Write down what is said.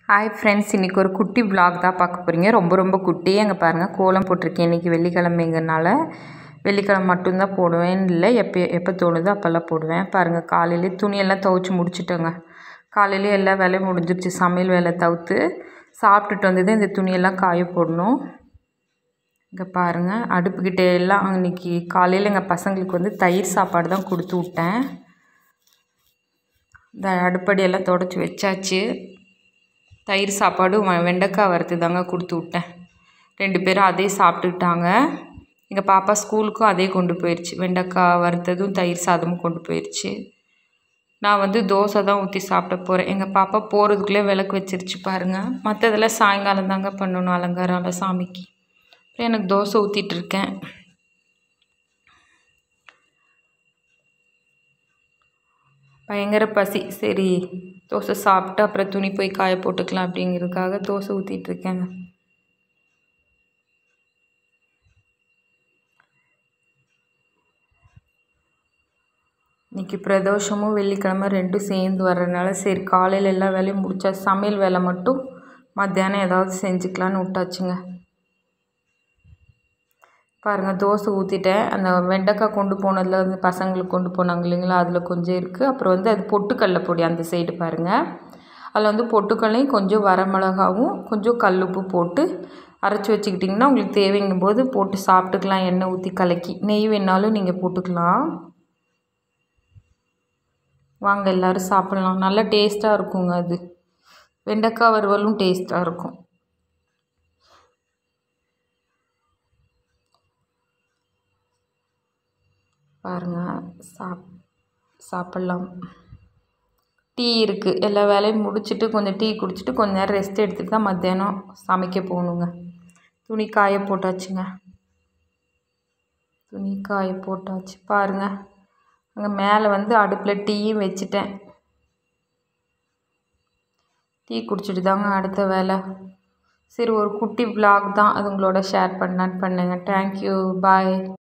hi friends இன்றைக்கி ஒரு குட்டி vlog தான் பார்க்க போகிறீங்க ரொம்ப ரொம்ப குட்டி அங்கே பாருங்கள் கோலம் போட்டிருக்கேன் இன்றைக்கி வெள்ளிக்கிழமைங்கிறனால வெள்ளிக்கிழமை மட்டும்தான் போடுவேன் இல்லை எப்போ எப்போ தோணுதோ அப்போல்லாம் போடுவேன் பாருங்கள் காலையிலே துணியெல்லாம் துவைச்சி முடிச்சிட்டேங்க காலையிலே எல்லா வேலையும் முடிஞ்சிருச்சு சமையல் வேலை தவிர்த்து சாப்பிட்டுட்டு வந்தது இந்த துணியெல்லாம் காய போடணும் இங்கே பாருங்கள் அடுப்புக்கிட்ட எல்லாம் அன்றைக்கி காலையில் எங்கள் பசங்களுக்கு வந்து தயிர் சாப்பாடு தான் கொடுத்து விட்டேன் இந்த அடுப்படியெல்லாம் தொடச்சி வச்சாச்சு தயிர் சாப்பாடு வ- வெண்டைக்காய் வறுத்து தாங்க கொடுத்து விட்டேன் ரெண்டு பேரும் அதே சாப்பிட்டுக்கிட்டாங்க எங்கள் பாப்பா ஸ்கூலுக்கும் அதே கொண்டு போயிடுச்சு வெண்டைக்காய் வறுத்ததும் தயிர் சாதமும் கொண்டு போயிடுச்சு நான் வந்து தோசை தான் ஊற்றி சாப்பிட போகிறேன் எங்கள் பாப்பா போகிறதுக்குள்ளே விளக்கு வச்சிருச்சு பாருங்கள் மற்றதெல்லாம் சாயங்காலம் தாங்க பண்ணணும் அலங்காரம் சாமிக்கு அப்புறம் எனக்கு தோசை ஊற்றிட்டு இருக்கேன் பயங்கர பசி சரி தோசை சாப்பிட்டு அப்புறம் துணி போய் காய போட்டுக்கலாம் அப்படிங்கிறதுக்காக தோசை ஊற்றிட்டு இருக்கேங்க இன்னைக்கு பிரதோஷமும் வெள்ளிக்கிழமை ரெண்டும் சேர்ந்து வர்றதுனால சரி காலையில் எல்லா வேலையும் முடிச்சா சமையல் வேலை மட்டும் மத்தியானம் ஏதாவது செஞ்சுக்கலான்னு விட்டாச்சுங்க பாருங்கள் தோசை ஊற்றிட்டேன் அந்த வெண்டைக்காய் கொண்டு போனதில் வந்து பசங்களுக்கு கொண்டு போனாங்க இல்லைங்களா அதில் கொஞ்சம் இருக்குது அப்புறம் வந்து அது பொட்டுக்கடல பொடி அந்த சைடு பாருங்கள் அதில் வந்து பொட்டுக்கடலையும் கொஞ்சம் வரமிளகாவும் கொஞ்சம் கல்லுப்பு போட்டு அரைச்சி வச்சுக்கிட்டிங்கன்னா உங்களுக்கு தேவைங்கும் போது போட்டு சாப்பிட்டுக்கலாம் எண்ணெய் ஊற்றி கலக்கி நெய் வேணாலும் நீங்கள் போட்டுக்கலாம் வாங்க எல்லோரும் சாப்பிட்லாம் நல்லா டேஸ்ட்டாக இருக்குங்க அது வெண்டைக்காய் வறுவலும் டேஸ்ட்டாக இருக்கும் பாருங்க சாப் சாப்பிட்லாம் டீ இருக்குது எல்லா வேலையும் முடிச்சுட்டு கொஞ்சம் டீ குடிச்சிட்டு கொஞ்ச நேரம் ரெஸ்ட் எடுத்துட்டு தான் மத்தியானம் சமைக்க போகணுங்க துணி காய போட்டாச்சுங்க துணி காய போட்டாச்சு பாருங்க அங்கே மேலே வந்து அடுப்பில் டீயும் வச்சுட்டேன் டீ குடிச்சிட்டு தாங்க அடுத்த வேலை சரி ஒரு குட்டி vlog தான் அது உங்களோட ஷேர் பண்ணலான்னு பண்ணுங்க தேங்க்யூ பாய்